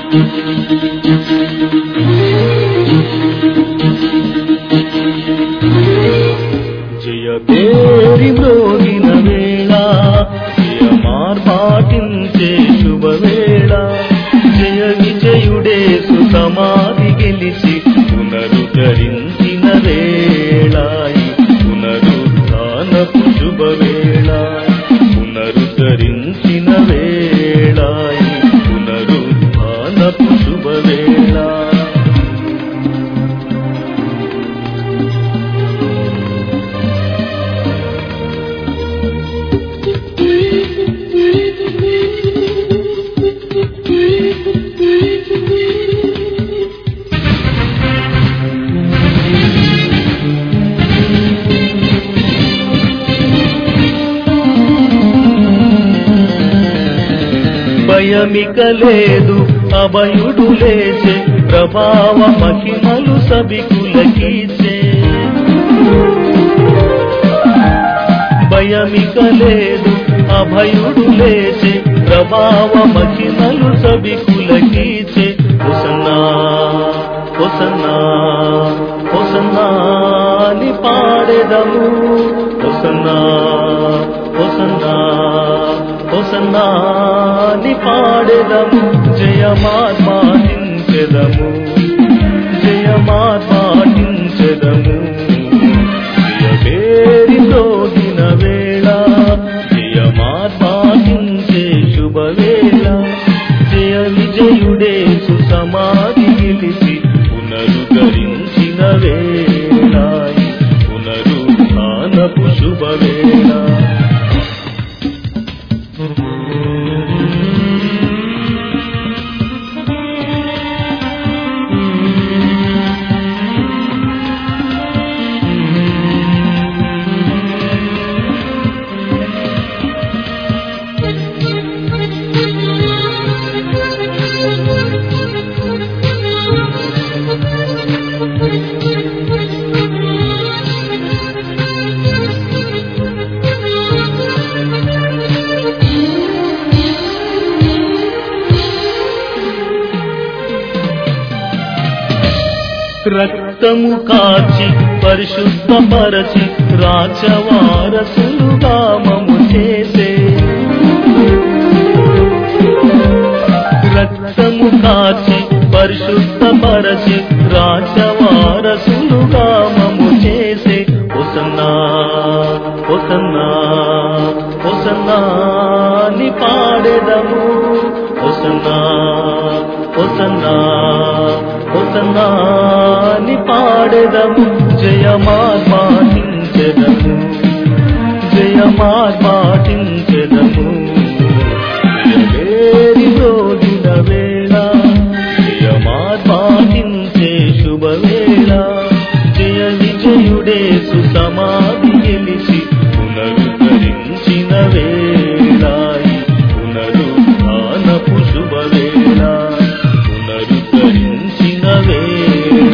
జయ పేరి మ్రోగిన వేళ జయ మార్పాటించే శుభవేళ జయ విజయుడేసు సమాధి గెలిచి పునరుద్ధరించిన వేళ పునరుద్ధానపు శుభవేళ పునరుద్ధరించిన వేళ పునరుద్ధానపు శుభవేళ భయమిక లేదు అభయుడు లేచే ప్రభావ మహిమలు సభికులకీచే భయమిక లేదు అభయుడు లేచే ప్రభావ మహిమలు సభికులకీచే హుసన్నా హుసన్నా హుసన్నాని పాడెదము హుసన్నా హుసన్నా హుసన్నాని పాడెదము జయమాత్మాటించెదము జయమాత్మాటించెదము జయ పేరి తోగిన వేళ జయమాత్మాటించే శుభవేళ జయ విజయుడే సుసమాధి గెలిచి పునరుద్ధరించిన వేళ పునరుద్ధానపు శుభవేళ రక్తము కాచి పరిశుద్ధపరచి రాజవారసులుగా మము చేసే రక్తము కాచి పరిశుద్ధపరచి రాజవారసులుగా మము చేసే ఒసన్నా ఒసన్నా ఒసన్నాని పాడెదము ఒసన్నా ఒసన్నా ఒసన్నాని పాడెదము జయమార్పాటించెదము జయమార్పాటించెదము జయవేరి రోజున వేళ జయమార్పాటించే శుభవేళ జయ విజయుడే సుసమాధి గెలిచి పునరుద్ధరించిన వేళ పునరుద్ధానపు శుభవేళ పునరుద్ధరించిన వేళ